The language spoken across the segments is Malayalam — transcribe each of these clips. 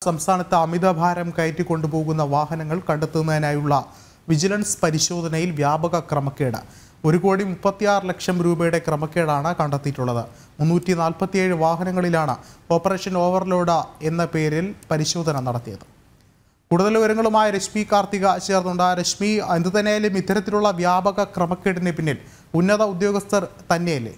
സംസ്ഥാനത്ത് അമിതഭാരം കയറ്റിക്കൊണ്ടുപോകുന്ന വാഹനങ്ങൾ കണ്ടെത്തുന്നതിനായുള്ള വിജിലൻസ് പരിശോധനയിൽ വ്യാപക ക്രമക്കേട് ഒരു കോടി മുപ്പത്തിയാറ് ലക്ഷം രൂപയുടെ ക്രമക്കേടാണ് കണ്ടെത്തിയിട്ടുള്ളത് മുന്നൂറ്റി നാൽപ്പത്തിയേഴ് വാഹനങ്ങളിലാണ് ഓപ്പറേഷൻ ഓവർലോഡ് എന്ന പേരിൽ പരിശോധന നടത്തിയത് കൂടുതൽ വിവരങ്ങളുമായി രശ്മി കാർത്തിക ചേർന്നുണ്ട് രശ്മി എന്തു തന്നെയായാലും ഇത്തരത്തിലുള്ള വ്യാപക ക്രമക്കേടിന് പിന്നിൽ ഉന്നത ഉദ്യോഗസ്ഥർ തന്നെയല്ലേ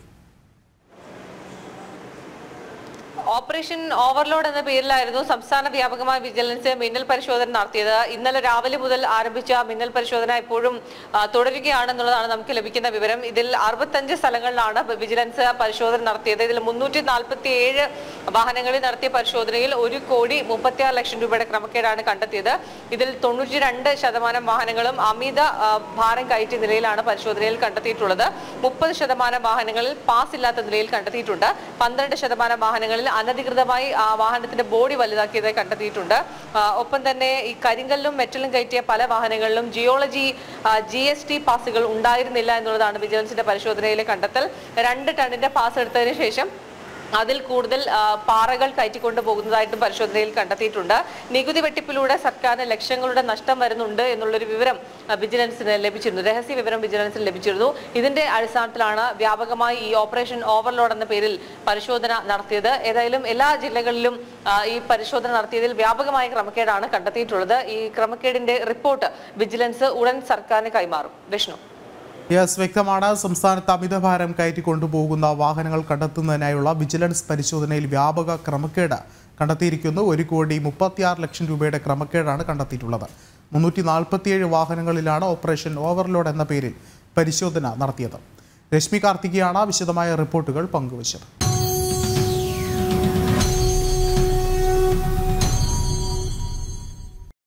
ഓപ്പറേഷൻ ഓവർലോഡ് എന്ന പേരിലായിരുന്നു സംസ്ഥാന വ്യാപകമായ വിജിലൻസ് മിന്നൽ പരിശോധന നടത്തിയത് ഇന്നലെ രാവിലെ മുതൽ ആരംഭിച്ച മിന്നൽ പരിശോധന ഇപ്പോഴും ആ, തുടരുകയാണെന്നുള്ളതാണ് നമുക്ക് ലഭിക്കുന്ന വിവരം ഇതിൽ അറുപത്തഞ്ച് സ്ഥലങ്ങളിലാണ് വിജിലൻസ് പരിശോധന നടത്തിയത് ഇതിൽ മുന്നൂറ്റി നാൽപ്പത്തി ഏഴ് വാഹനങ്ങളിൽ നടത്തിയ പരിശോധനയിൽ ഒരു കോടി മുപ്പത്തിയാറ് ലക്ഷം രൂപയുടെ ക്രമക്കേടാണ് കണ്ടെത്തിയത് ഇതിൽ തൊണ്ണൂറ്റി രണ്ട് ശതമാനം വാഹനങ്ങളും അമിത ആ, ഭാരം കയറ്റിയ നിലയിലാണ് പരിശോധനയിൽ കണ്ടെത്തിയിട്ടുള്ളത് മുപ്പത് ശതമാനം വാഹനങ്ങളിൽ പാസ് ഇല്ലാത്ത നിലയിൽ കണ്ടെത്തിയിട്ടുണ്ട് പന്ത്രണ്ട് ശതമാനം വാഹനങ്ങളിൽ അനധികൃതമായി ആ വാഹനത്തിന്റെ ബോഡി വലുതാക്കിയതായി കണ്ടെത്തിയിട്ടുണ്ട് ആ, ഒപ്പം തന്നെ ഈ കരിങ്കല്ലും മെറ്റലും കയറ്റിയ പല വാഹനങ്ങളിലും ജിയോളജി ജി എസ് ടി പാസുകൾ ഉണ്ടായിരുന്നില്ല എന്നുള്ളതാണ് വിജിലൻസിന്റെ പരിശോധനയിലെ കണ്ടെത്തൽ രണ്ട് ടണ്ണിന്റെ പാസ് എടുത്തതിന് ശേഷം അതിൽ കൂടുതൽ ആ, പാറകൾ കയറ്റിക്കൊണ്ടു പോകുന്നതായിട്ടും പരിശോധനയിൽ കണ്ടെത്തിയിട്ടുണ്ട് നികുതി വെട്ടിപ്പിലൂടെ സർക്കാരിന് ലക്ഷങ്ങളുടെ നഷ്ടം വരുന്നുണ്ട് എന്നുള്ളൊരു വിവരം ആ, വിജിലൻസിന് ലഭിച്ചിരുന്നു രഹസ്യ വിവരം വിജിലൻസിന് ലഭിച്ചിരുന്നു ഇതിന്റെ അടിസ്ഥാനത്തിലാണ് വ്യാപകമായി ഈ ഓപ്പറേഷൻ ഓവർലോഡ് എന്ന പേരിൽ പരിശോധന നടത്തിയത് ഏതായാലും എല്ലാ ജില്ലകളിലും ആ, ഈ പരിശോധന നടത്തിയതിൽ വ്യാപകമായ ക്രമക്കേടാണ് കണ്ടെത്തിയിട്ടുള്ളത് ഈ ക്രമക്കേടിന്റെ റിപ്പോർട്ട് വിജിലൻസ് ഉടൻ സർക്കാരിന് കൈമാറും വിഷ്ണു യെസ് വ്യക്തമാണ് സംസ്ഥാനത്ത് അമിതഭാരം കയറ്റി കൊണ്ടുപോകുന്ന വാഹനങ്ങൾ കണ്ടെത്തുന്നതിനായുള്ള വിജിലൻസ് പരിശോധനയിൽ വ്യാപക ക്രമക്കേട് കണ്ടെത്തിയിരിക്കുന്നു ഒരു കോടി മുപ്പത്തിയാറ് ലക്ഷം രൂപയുടെ ക്രമക്കേടാണ് കണ്ടെത്തിയിട്ടുള്ളത് മുന്നൂറ്റി നാൽപ്പത്തിയേഴ് വാഹനങ്ങളിലാണ് ഓപ്പറേഷൻ ഓവർലോഡ് എന്ന പേരിൽ പരിശോധന നടത്തിയത് രശ്മി കാർത്തികയാണ് വിശദമായ റിപ്പോർട്ടുകൾ പങ്കുവച്ചത്